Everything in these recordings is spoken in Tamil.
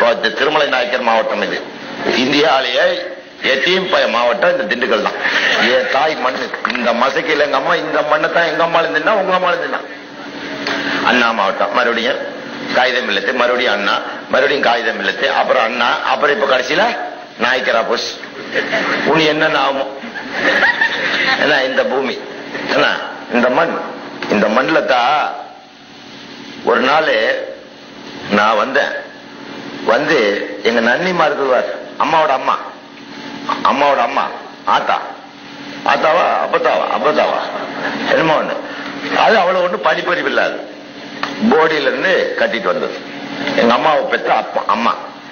இப்போ இந்த திருமலை நாயக்கர் மாவட்டம் இது இந்தியாவிலேயே எத்தீம் பய மாவட்டம் இந்த திண்டுக்கல் தான் என் தாய் மண்ணு இந்த மசக்கில எங்க அம்மா இந்த மண்ணை தான் எங்க அம்மாலும் தின்னா உங்க அம்மாலும் தின்னா அண்ணா மாவட்டம் மறுபடியும் காகிதம் இல்லத்து மறுபடியும் அண்ணா மறுபடியும் காகிதம் இல்லத்து அப்புறம் அண்ணா அப்புறம் இப்ப கடைசியில நாய்க்கரா புஷ் உனி என்னென்ன ஆகும் என்ன இந்த பூமி என்ன இந்த மண் இந்த மண்ணுல தான் ஒரு நாள் நான் வந்தேன் வந்து எங்க நன்னிமா இருக்குவார் அம்மாவோட அம்மா அம்மாவோட அம்மா ஆத்தா ஆத்தாவா அப்பத்தாவா அப்பத்தாவா என்னமோ ஒண்ணு அது அவ்வளவு ஒண்ணு படிப்பறிவு இல்லாது போடியில இருந்து கட்டிட்டு வந்தது எங்க அம்மாவை பெற்ற அப்பா அம்மா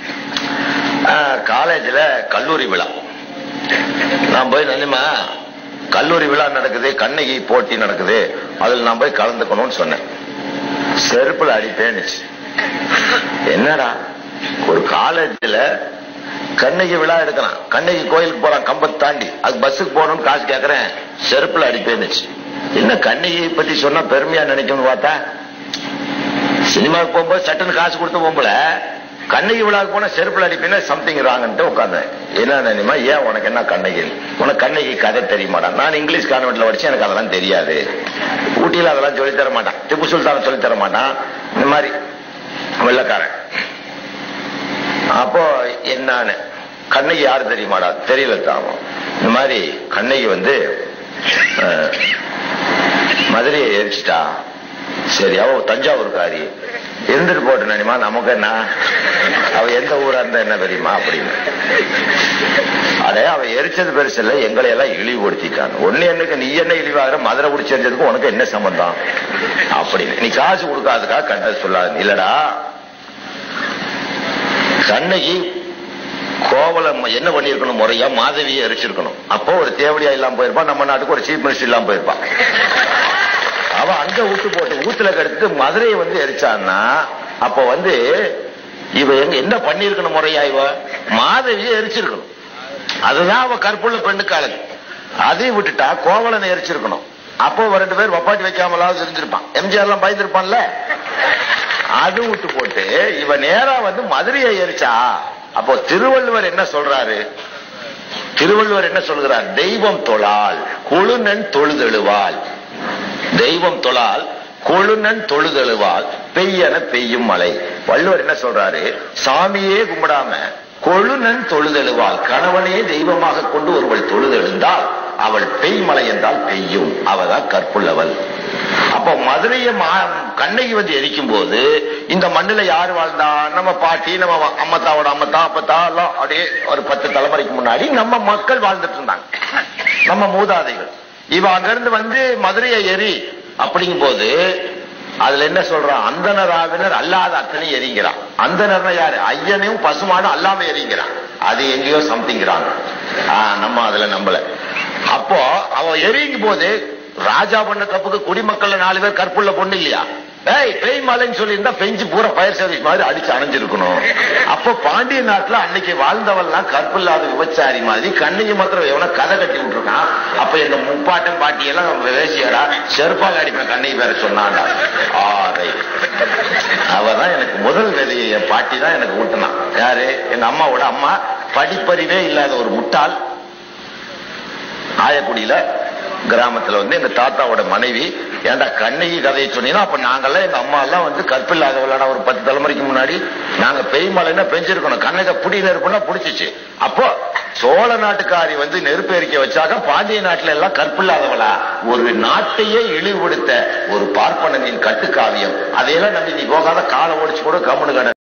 காலேஜ்ல கல்லூரி விழா நான் போய் நன்னிமா கல்லூரி விழா நடக்குது கண்ணகி போட்டி நடக்குது அதுல நான் போய் கலந்துக்கணும்னு சொன்னேன் செருப்புல அடிப்பேன்னுச்சு என்னடா ஒரு காலேஜ்ல கண்ணகி விழா எடுக்கிறான் கண்ணகி கோயிலுக்கு போறான் கம்பத்தை தாண்டி அது பஸ்ஸுக்கு போகணும்னு காசு கேக்குறேன் செருப்புல அடிப்பேன்னுச்சு என்ன கண்ணகி பத்தி சொன்னா பெருமையா நினைக்கணும்னு பார்த்தா சினிமாவுக்கு போகும்போது சட்டுன்னு காசு கொடுத்து போம்பல கண்ணகி விழாவுக்கு போனா செருப்புல அடிப்பேன்னா சம்திங் ராங்கன்ட்டு உட்காந்தேன் என்ன நினைமா ஏன் உனக்கு என்ன கண்ணகி உனக்கு கண்ணகி கதை தெரியுமாடா நான் இங்கிலீஷ் கான்வென்ட்ல படிச்சு எனக்கு அதெல்லாம் தெரியாது ஊட்டியில அதெல்லாம் சொல்லி தர மாட்டான் திப்பு சுல்தான் சொல்லி தர மாட்டான் இந்த மாதிரி வெள்ளக்காரன் அப்போ என்னான்னு கண்ணகி யாரு தெரியுமாடா தெரியல தாமம் இந்த மாதிரி கண்ணகி வந்து அஹ், மதுரையை எரிச்சிட்டா சரி அவ தஞ்சாவூர்காரி இருந்துட்டு போட்டு நினைமா நமக்கு என்ன அவ எந்த ஊரா இருந்தா என்ன தெரியுமா அப்படின்னு அதே அவ எரிச்சது பெருசு இல்ல எங்களை எல்லாம் இழிவுபடுத்திட்டான் ஒண்ணு என்னக்கு நீ என்ன இழிவாகிற மதுரை பிடிச்சி எரிஞ்சதுக்கு உனக்கு என்ன சம்பந்தம் அப்படின்னு நீ காசு கொடுக்காதுக்கா கண்டது சொல்லாது இல்லடா கண்ணகி கோவலம் என்ன பண்ணிருக்கணும் முறையா மாதவியை எரிச்சிருக்கணும் அப்போ ஒரு தேவடியா இல்லாம போயிருப்பான் நம்ம நாட்டுக்கு ஒரு சீஃப் மினிஸ்டர் இல்லாம போயிருப்பான் அவ அங்க விட்டு போட்டு ஊத்துல கெடுத்து மதுரையை வந்து எரிச்சான்னா அப்ப வந்து இவ எங்க என்ன பண்ணிருக்கணும் முறையா இவ மாதவியை எரிச்சிருக்கணும் அதுதான் அவ கற்புள்ள பெண்ணுக்கு அழகு அதையும் விட்டுட்டா கோவலனை எரிச்சிருக்கணும் அப்போ ஒரு ரெண்டு பேர் வப்பாட்டி வைக்காமலாவது இருந்திருப்பான் எம்ஜிஆர் எல்லாம் பயந்துருப்பான்ல அது விட்டு போட்டு இவ நேரா வந்து மதுரையை எரிச்சா அப்போ திருவள்ளுவர் என்ன சொல்றாரு திருவள்ளுவர் என்ன சொல்கிறார் தெய்வம் தொழால் கொழுநன் தொழுதெழுவாள் தெய்வம் தொழால் கொழுநன் தொழுதெழுவால் பெய்யன பெய்யும் மழை வள்ளுவர் என்ன சொல்றாரு சாமியே கும்பிடாம கொழுநன் தொழுதெழுவாள் கணவனே தெய்வமாக கொண்டு ஒருவள் தொழுதெழுந்தால் அவள் பெய்மலை என்றால் பெய்யும் அவதான் கற்புள்ளவள் அப்போ மதுரையை மா- கண்ணகி வந்து எரிக்கும் போது இந்த மண்ணுல யார் வாழ்ந்தா நம்ம பாட்டி நம்ம அம்மத்தாவோட அம்மத்தா அப்பத்தா எல்லாம் அப்படியே ஒரு பத்து தலைமுறைக்கு முன்னாடி நம்ம மக்கள் வாழ்ந்துட்டு இருந்தாங்க நம்ம மூதாதைகள் இவ அங்கிருந்து வந்து மதுரையை எரி அப்படிங்கும் போது அதுல என்ன சொல்றான் அந்தனர் ஆவினர் அல்லாத அத்தனை எரிங்கிறான் அந்தனர்னா யாரு ஐயனையும் பசுமாடும் அல்லாம எரிங்கிறான் அது எங்கேயோ சம்திங்கிறாங்க நம்ம அதுல நம்பல அப்போ அவ எரியும் போது ராஜா பண்ண தப்புக்கு குடிமக்கள்ல நாலு பேர் கற்புள்ள பொண்ணு இல்லையா ஏய் பெய் மலைன்னு சொல்லியிருந்தா பெஞ்சு பூரா ஃபயர் சர்வீஸ் மாதிரி அடிச்சு அணைஞ்சிருக்கணும் அப்போ பாண்டிய நாட்டுல அன்னைக்கு வாழ்ந்தவெல்லாம் கற்பில்லாத விபச்சாரி மாதிரி கண்ணைக்கு மாத்திரம் எவனா கதை கட்டி விட்டுருக்கான் அப்ப எங்க முப்பாட்டன் பாட்டி எல்லாம் வேசியாடா செருப்பாக அடிப்பேன் கண்ணகி பேர சொன்னான்டா ஆரை அவதான் எனக்கு முதல் விதையை என் பாட்டி தான் எனக்கு ஊட்டினான் யாரு எங்க அம்மாவோட அம்மா படிப்பறிவே இல்லாத ஒரு முட்டாள் ஆயக்குடியில கிராமத்துல வந்து எங்க தாத்தாவோட மனைவி ஏன்டா கண்ணகி கதையை சொன்னீங்கன்னா அப்ப நாங்கெல்லாம் எங்க அம்மா எல்லாம் வந்து கற்பில்லாதவளான ஒரு பத்து தலைமுறைக்கு முன்னாடி நாங்க பெய்மலைன்னா பெஞ்சிருக்கணும் கண்ணக புடி நெருப்புனா புடிச்சிச்சு அப்போ சோழ நாட்டுக்காரி வந்து நெருப்பு எரிக்க வச்சாக பாண்டிய நாட்டுல எல்லாம் கற்பில்லாதவளா ஒரு நாட்டையே இழிவுபடுத்த ஒரு பார்ப்பனனின் கட்டுக்காவியம் அதையெல்லாம் நம்பி நீ போகாத காலை ஓடிச்சு கூட கம்முனு கடை